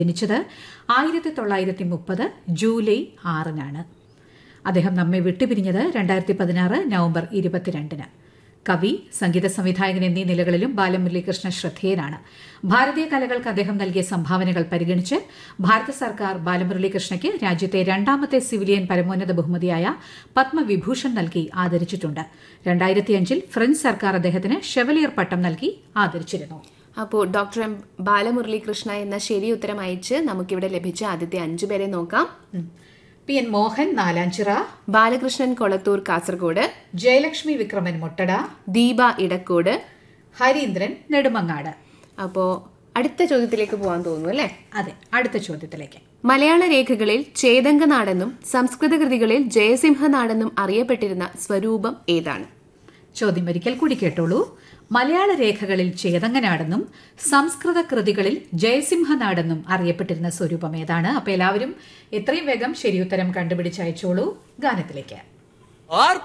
ജനിച്ചത് ആയിരത്തി തൊള്ളായിരത്തി മുപ്പത് ജൂലൈ ആറിനാണ് അദ്ദേഹം നമ്മെ വിട്ടുപിരിഞ്ഞത് രണ്ടായിരത്തി പതിനാറ് നവംബർ ഇരുപത്തിരണ്ടിന് കവി സംഗീത സംവിധായകൻ എന്നീ നിലകളിലും ബാലമുരളീകൃഷ്ണ ശ്രദ്ധേയനാണ് ഭാരതീയ കലകൾക്ക് അദ്ദേഹം നൽകിയ സംഭാവനകൾ പരിഗണിച്ച് ഭാരത സർക്കാർ ബാലമുരളീകൃഷ്ണയ്ക്ക് രാജ്യത്തെ രണ്ടാമത്തെ സിവിലിയൻ പരമോന്നത ബഹുമതിയായ പത്മവിഭൂഷൺ നൽകി ആദരിച്ചിട്ടുണ്ട് രണ്ടായിരത്തിയഞ്ചിൽ ഫ്രഞ്ച് സർക്കാർ അദ്ദേഹത്തിന് ഷെവലിയർ പട്ടം നൽകി ആദരിച്ചിരുന്നു അപ്പോൾ ഡോക്ടർ എം ബാലമുരളീകൃഷ്ണ എന്ന ശരി ഉത്തരം അയച്ച് നമുക്കിവിടെ ലഭിച്ച ആദ്യത്തെ അഞ്ചു പേരെ നോക്കാം പി എൻ മോഹൻ നാലാഞ്ചിറ ബാലകൃഷ്ണൻ കൊളത്തൂർ കാസർഗോഡ് ജയലക്ഷ്മി വിക്രമൻ മുട്ടട ദീപ ഇടക്കോട് ഹരീന്ദ്രൻ നെടുമങ്ങാട് അപ്പോൾ അടുത്ത ചോദ്യത്തിലേക്ക് പോകാൻ തോന്നുന്നു അല്ലേ അതെ അടുത്ത ചോദ്യത്തിലേക്ക് മലയാള രേഖകളിൽ ചേതങ്ക നാടെന്നും സംസ്കൃത കൃതികളിൽ ജയസിംഹ നാടെന്നും അറിയപ്പെട്ടിരുന്ന സ്വരൂപം ഏതാണ് ചോദ്യം ഒരിക്കൽ കൂടി കേട്ടോളൂ മലയാള രേഖകളിൽ ചേതങ്ങനാടെന്നും സംസ്കൃത കൃതികളിൽ ജയസിംഹനാടെന്നും അറിയപ്പെട്ടിരുന്ന സ്വരൂപം ഏതാണ് അപ്പൊ എല്ലാവരും എത്രയും വേഗം ശരിയുത്തരം കണ്ടുപിടിച്ചയച്ചോളൂ ഗാനത്തിലേക്ക്